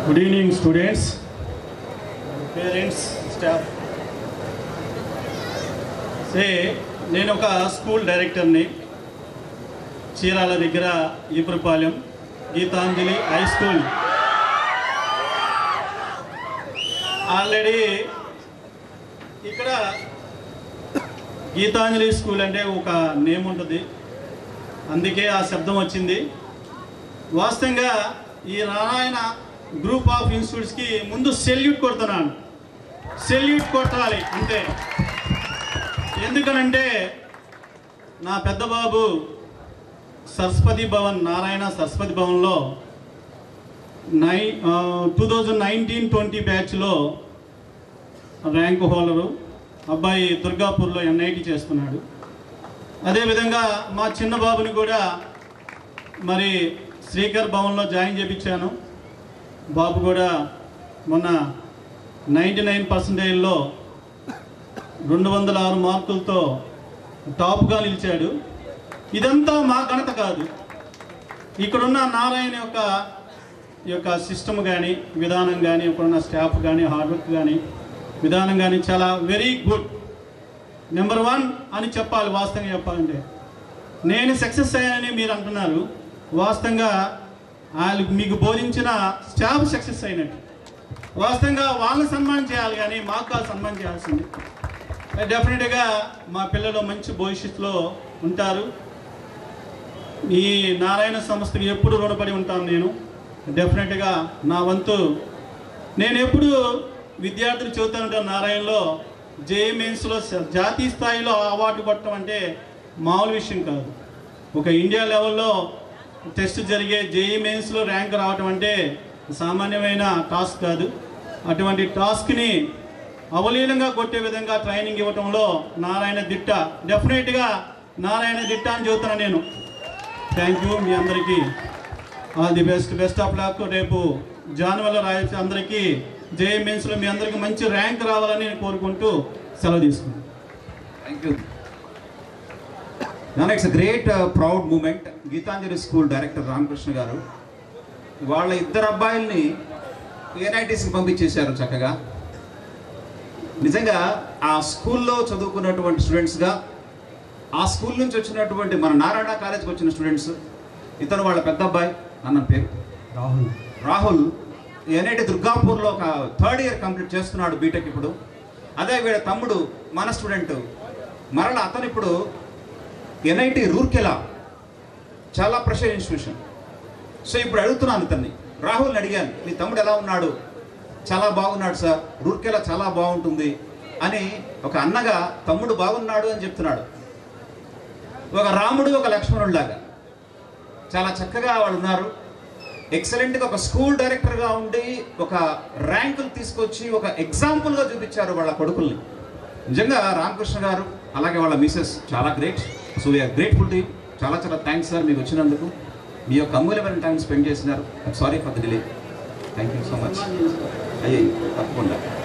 good evening students parents staff సే నేను ఒక స్కూల్ డైరెక్టర్ని చీరాల దగ్గర Epurupalem Geethanjali high school already ఇక్కడ గీతాంజలి స్కూల్ అంటే ఒక నేమ్ ఉంటుంది అందుకే ఆ శబ్దం వచ్చింది వాస్తవంగా ఈ నారాయణ గ్రూప్ ఆఫ్ ఇన్స్టిట్యూట్స్కి ముందు సెల్యూట్ కొడుతున్నాను సెల్యూట్ కొట్టాలి అంతే ఎందుకనంటే నా పెద్ద బాబు సరస్వతి భవన్ నారాయణ సరస్వతి భవన్లో నై టూ థౌజండ్ నైన్టీన్ ట్వంటీ బ్యాచ్లో ర్యాంక్ హోల్డరు అబ్బాయి దుర్గాపూర్లో ఎన్ఐటి చేస్తున్నాడు అదేవిధంగా మా చిన్న బాబుని కూడా మరి శ్రీకర్ భవన్లో జాయిన్ చేయించాను బాబు కూడా మొన్న నైంటీ నైన్ పర్సెంటేజ్లో రెండు వందల ఆరు మార్కులతో టాప్గా నిలిచాడు ఇదంతా మా ఘనత కాదు ఇక్కడున్న నారాయణ యొక్క ఈ యొక్క సిస్టమ్ కానీ విధానం కానీ ఇక్కడున్న స్టాఫ్ కానీ హార్డ్ వర్క్ కానీ విధానం కానీ చాలా వెరీ గుడ్ నెంబర్ వన్ అని చెప్పాలి వాస్తవంగా చెప్పాలంటే నేను సక్సెస్ అయ్యానని మీరు అంటున్నారు వాస్తవంగా వాళ్ళు మీకు బోధించిన స్టాఫ్ సక్సెస్ అయినట్టు వాస్తవంగా వాళ్ళని సన్మానం చేయాలి కానీ మాకు కాదు సన్మానం చేయాల్సింది డెఫినెట్గా మా పిల్లలు మంచి భవిష్యత్తులో ఉంటారు ఈ నారాయణ సంస్థకి ఎప్పుడు రుణపడి ఉంటాను నేను డెఫినెట్గా నా వంతు నేను ఎప్పుడు విద్యార్థులు చెబుతూ ఉంటాను నారాయణలో జేఈ మెయిన్స్లో జాతీయ స్థాయిలో అవార్డు కొట్టడం అంటే మామూలు విషయం కాదు ఒక ఇండియా లెవెల్లో టెస్ట్ జరిగే జేఈ మెయిన్స్లో ర్యాంక్ రావటం అంటే సామాన్యమైన టాస్క్ కాదు అటువంటి టాస్క్ని అవలీలంగా కొట్టే విధంగా ట్రైనింగ్ ఇవ్వటంలో నారాయణ దిట్ట డెఫినెట్గా నారాయణ దిట్ట అని చెబుతున్నాను నేను థ్యాంక్ యూ మీ అందరికీ all the best best of luck రేపు జాన్వల్ల రాయల్స్ అందరికీ జేఏ మెయిన్స్లో మీ అందరికీ మంచి ర్యాంక్ రావాలని నేను కోరుకుంటూ సెలవు తీసుకున్నాను థ్యాంక్ యూ నాన్న it's great proud moment Geethanjali school director Ramakrishna గారు వాళ్ళ ఇద్దరు అబ్బాయిల్ని ఎన్ఐటీస్కి పంపించేశారు చక్కగా నిజంగా ఆ స్కూల్లో చదువుకున్నటువంటి స్టూడెంట్స్గా ఆ స్కూల్ నుంచి వచ్చినటువంటి మన నారాయణ కాలేజ్కి వచ్చిన స్టూడెంట్స్ ఇతను వాళ్ళ పెద్ద అబ్బాయి అన్న పేరు రాహుల్ రాహుల్ ఎన్ఐటి దుర్గాపూర్లో ఒక థర్డ్ ఇయర్ కంప్లీట్ చేస్తున్నాడు బీటెక్ ఇప్పుడు అదే వీళ్ళ తమ్ముడు మన స్టూడెంట్ మరల అతను ఇప్పుడు ఎన్ఐటి రూర్కెలా చాలా ప్రెషర్ ఇన్స్టిట్యూషన్ సో ఇప్పుడు అడుగుతున్నాను ఇతన్ని రాహుల్ని అడిగాను మీ తమ్ముడు ఎలా ఉన్నాడు చాలా బాగున్నాడు సార్ రూర్కెలా చాలా బాగుంటుంది అని ఒక అన్నగా తమ్ముడు బాగున్నాడు అని చెప్తున్నాడు ఒక రాముడు ఒక లక్ష్మణుడిలాగా చాలా చక్కగా వాళ్ళు ఉన్నారు ఎక్సలెంట్గా ఒక స్కూల్ డైరెక్టర్గా ఉండి ఒక ర్యాంకులు తీసుకొచ్చి ఒక ఎగ్జాంపుల్గా చూపించారు వాళ్ళ కొడుకుల్ని నిజంగా రామకృష్ణ గారు అలాగే వాళ్ళ మిసెస్ చాలా great so we are grateful to చాలా చాలా థ్యాంక్స్ సార్ మీకు వచ్చినందుకు మీ యొక్క అమూల్యమైన టైం స్పెండ్ చేసినారు sorry for the delay thank you so much అయ్యి తప్పకుండా